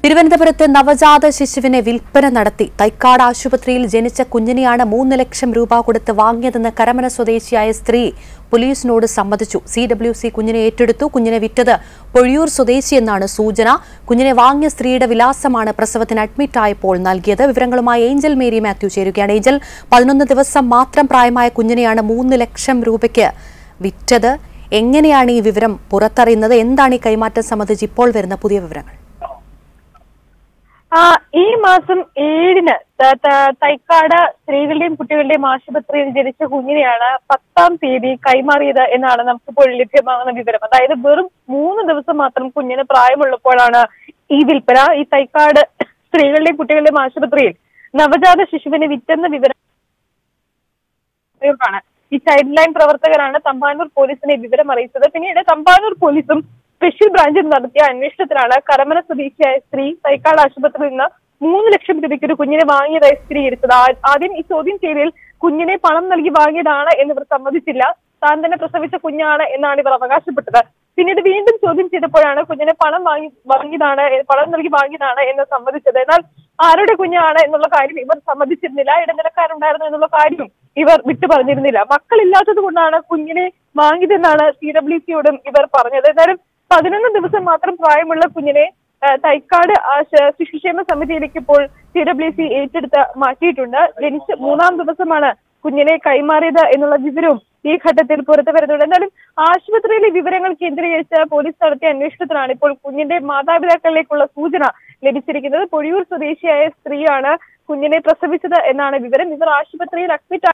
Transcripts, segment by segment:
തിരുവനന്തപുരത്ത് നവജാത ശിശുവിനെ വിൽപ്പന നടത്തി തൈക്കാട് ആശുപത്രിയിൽ ജനിച്ച കുഞ്ഞിനെയാണ് മൂന്ന് ലക്ഷം രൂപ കൊടുത്ത് വാങ്ങിയതെന്ന് കരമന സ്വദേശിയായ സ്ത്രീ പോലീസിനോട് സമ്മതിച്ചു സി ഡബ്ല്യു സി കുഞ്ഞിനെ ഏറ്റെടുത്തു കുഞ്ഞിനെ വിറ്റത് പൊഴിയൂർ സ്വദേശിയെന്നാണ് സൂചന കുഞ്ഞിനെ വാങ്ങിയ സ്ത്രീയുടെ വിലാസമാണ് പ്രസവത്തിന് അഡ്മിറ്റായപ്പോൾ നൽകിയത് വിവരങ്ങളുമായി ഏഞ്ചൽ മേരി മാത്യു ചേരുകയാണ് ഏഞ്ചൽ പതിനൊന്ന് ദിവസം മാത്രം പ്രായമായ കുഞ്ഞിനെയാണ് മൂന്ന് ലക്ഷം രൂപയ്ക്ക് വിറ്റത് എങ്ങനെയാണ് ഈ വിവരം പുറത്തറിയുന്നത് എന്താണ് ഈ കൈമാറ്റം സംബന്ധിച്ച് ഇപ്പോൾ വരുന്ന പുതിയ വിവരങ്ങൾ ആ ഈ മാസം ഏഴിന് ത- ത- തൈക്കാട് സ്ത്രീകളുടെയും കുട്ടികളുടെയും ആശുപത്രിയിൽ ജനിച്ച കുഞ്ഞിനെയാണ് പത്താം തീയതി കൈമാറിയത് എന്നാണ് നമുക്കിപ്പോൾ ലഭ്യമാകുന്ന വിവരം അതായത് വെറും മൂന്ന് ദിവസം മാത്രം കുഞ്ഞിന് പ്രായമുള്ളപ്പോഴാണ് ഈ വിൽപ്പന ഈ തൈക്കാട് സ്ത്രീകളുടെയും കുട്ടികളുടെയും ആശുപത്രിയിൽ നവജാത ശിശുവിനെ വിറ്റെന്ന വിവരം ാണ് ഈ ചൈൽഡ് ലൈൻ പ്രവർത്തകരാണ് തമ്പാനൂർ പോലീസിനെ വിവരം അറിയിച്ചത് പിന്നീട് തമ്പാനൂർ പോലീസും സ്പെഷ്യൽ ബ്രാഞ്ചും നടത്തിയ അന്വേഷണത്തിലാണ് കരമന സ്വദേശിയായ സ്ത്രീ തൈക്കാട് ആശുപത്രിയിൽ നിന്ന് മൂന്ന് ലക്ഷം രൂപയ്ക്ക് ഒരു കുഞ്ഞിനെ വാങ്ങിയതായി സ്ഥിരീകരിച്ചത് ആ- ആദ്യം ഈ ചോദ്യം ചെയ്യലിൽ കുഞ്ഞിനെ പണം നൽകി വാങ്ങിയതാണ് എന്നിവർ സമ്മതിച്ചില്ല താൻ തന്നെ പ്രസവിച്ച കുഞ്ഞാണ് എന്നാണ് ഇവർ അവകാശപ്പെട്ടത് പിന്നീട് വീണ്ടും ചോദ്യം ചെയ്തപ്പോഴാണ് കുഞ്ഞിനെ പണം വാങ്ങി വാങ്ങിയതാണ് എ- പണം നൽകി വാങ്ങിയതാണ് എന്ന് സമ്മതിച്ചത് എന്നാൽ ആരുടെ കുഞ്ഞാണ് എന്നുള്ള കാര്യം ഇവർ സമ്മതിച്ചിരുന്നില്ല ഇടനിലക്കാരുണ്ടായിരുന്നു എന്നുള്ള കാര്യം ഇവർ വിട്ടു പറഞ്ഞിരുന്നില്ല മക്കളില്ലാത്തത് കൊണ്ടാണ് കുഞ്ഞിനെ വാങ്ങിയതെന്നാണ് സി ഡബ്ല്യു സിയോടും ഇവർ പറഞ്ഞത് ഏതായാലും പതിനൊന്ന് ദിവസം മാത്രം പ്രായമുള്ള കുഞ്ഞിനെ ആ, തൈക്കാട് ആശ- ശിശുക്ഷേമ സമിതിയിലേക്ക് ഇപ്പോൾ സി ഡബ്ല്യു സി ഏറ്റെടുത്ത് മാറ്റിയിട്ടുണ്ട് ജനിച്ച് മൂന്നാം ദിവസമാണ് കുഞ്ഞിനെ കൈമാറിയത് എന്നുള്ള വിവരവും ഈ ഘട്ടത്തിൽ പുറത്തു വരുന്നുണ്ട് എന്നാലും ആശുപത്രിയിലെ വിവരങ്ങൾ കേന്ദ്രീകരിച്ച് പോലീസ് നടത്തിയ അന്വേഷണത്തിലാണ് ഇപ്പോൾ കുഞ്ഞിന്റെ മാതാപിതാക്കളിലേക്കുള്ള സൂചന ലഭിച്ചിരിക്കുന്നത് പൊഴിയൂർ സ്വദേശിയായ സ്ത്രീയാണ് കുഞ്ഞിനെ പ്രസവിച്ചത് എന്നാണ് വിവരം ഇവർ ആശുപത്രിയിൽ അഡ്മിറ്റ്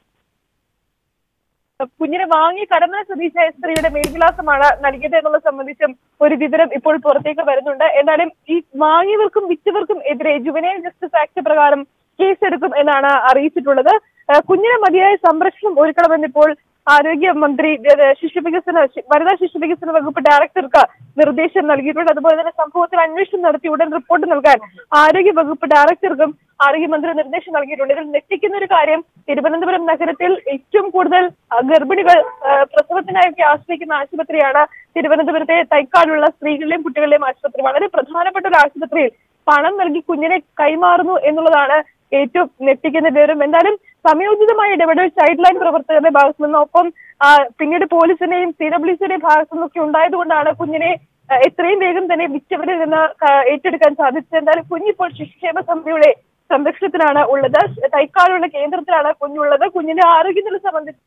കുഞ്ഞിനെ വാങ്ങി കരമന സ്വദേശിയായ സ്ത്രീയുടെ മേൽവിലാസമാണ് നൽകിയത് എന്നുള്ളത് സംബന്ധിച്ചും ഒരു വിവരം ഇപ്പോൾ പുറത്തേക്ക് വരുന്നുണ്ട് എന്നാലും ഈ വാങ്ങിയവർക്കും വിറ്റവർക്കും എതിരെ ജുവനൈൽ ജസ്റ്റിസ് ആക്ട് പ്രകാരം കേസെടുക്കും എന്നാണ് അറിയിച്ചിട്ടുള്ളത് ഏഹ് കുഞ്ഞിന് മതിയായ സംരക്ഷണം ഒരുക്കണമെന്നിപ്പോൾ ആരോഗ്യമന്ത്രി ഏഹ് ശിശുവികസന ശി- വനിതാ ശിശുവികസന വകുപ്പ് ഡയറക്ടർക്ക് നിർദ്ദേശം നൽകിയിട്ടുണ്ട് അതുപോലെ തന്നെ സംഭവത്തിൽ അന്വേഷണം നടത്തി ഉടൻ റിപ്പോർട്ട് നൽകാൻ ആരോഗ്യ വകുപ്പ് ഡയറക്ടർക്കും ആരോഗ്യമന്ത്രി നിർദ്ദേശം നൽകിയിട്ടുണ്ട് ഇതിൽ ഞെട്ടിക്കുന്ന ഒരു കാര്യം തിരുവനന്തപുരം നഗരത്തിൽ ഏറ്റവും കൂടുതൽ ആ, ഗർഭിണികൾ ആ, പ്രസവത്തിനായൊക്കെ ആശ്രയിക്കുന്ന ആശുപത്രിയാണ് തിരുവനന്തപുരത്തെ തൈക്കാടുള്ള സ്ത്രീകളുടെയും കുട്ടികളുടെയും ആശുപത്രി വളരെ പ്രധാനപ്പെട്ട ഒരു ആശുപത്രിയിൽ പണം നൽകി കുഞ്ഞിനെ കൈമാറുന്നു എന്നുള്ളതാണ് ഏറ്റവും ഞെട്ടിക്കുന്ന വിവരം എന്തായാലും സമയോചിതമായ ഇടപെടൽ ചൈൽഡ് ലൈൻ പ്രവർത്തകരുടെ ഭാഗത്തു നിന്നും ഒപ്പം ആ, പിന്നീട് പോലീസിന്റെയും സി ഡബ്ല്യു സിയുടെയും ഭാഗത്തു നിന്നൊക്കെ ഉണ്ടായതുകൊണ്ടാണ് കുഞ്ഞിനെ ആ, എത്രയും വേഗം തന്നെ വിറ്റവരിൽ നിന്ന് ക- ഏറ്റെടുക്കാൻ സാധിച്ചത് എന്തായാലും കുഞ്ഞിപ്പോൾ ശിശുക്ഷേമ സമിതിയുടെ സംരക്ഷണത്തിലാണ് ഉള്ളത് തൈക്കാടുള്ള കേന്ദ്രത്തിലാണ് കുഞ്ഞുള്ളത് കുഞ്ഞിന്റെ ആരോഗ്യനില സംബന്ധിച്ച്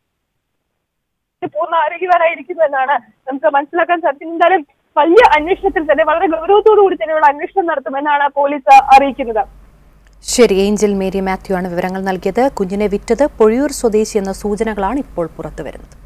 പൂർണ്ണ ആരോഗ്യവാനായിരിക്കുന്നു എന്നാണ് നമുക്ക് മനസ്സിലാക്കാൻ സാധിക്കുന്നത് എന്തായാലും വലിയ അന്വേഷണത്തിൽ തന്നെ വളരെ ഗൗരവത്തോടു കൂടി തന്നെയുള്ള അന്വേഷണം നടത്തുമെന്നാണ് പോലീസ് അറിയിക്കുന്നത് ശരി ഏഞ്ചൽ മേരി മാത്യു ആണ് വിവരങ്ങൾ നൽകിയത് കുഞ്ഞിനെ വിറ്റത് പൊഴിയൂർ സ്വദേശി എന്ന സൂചനകളാണ് ഇപ്പോൾ പുറത്തുവരുന്നത്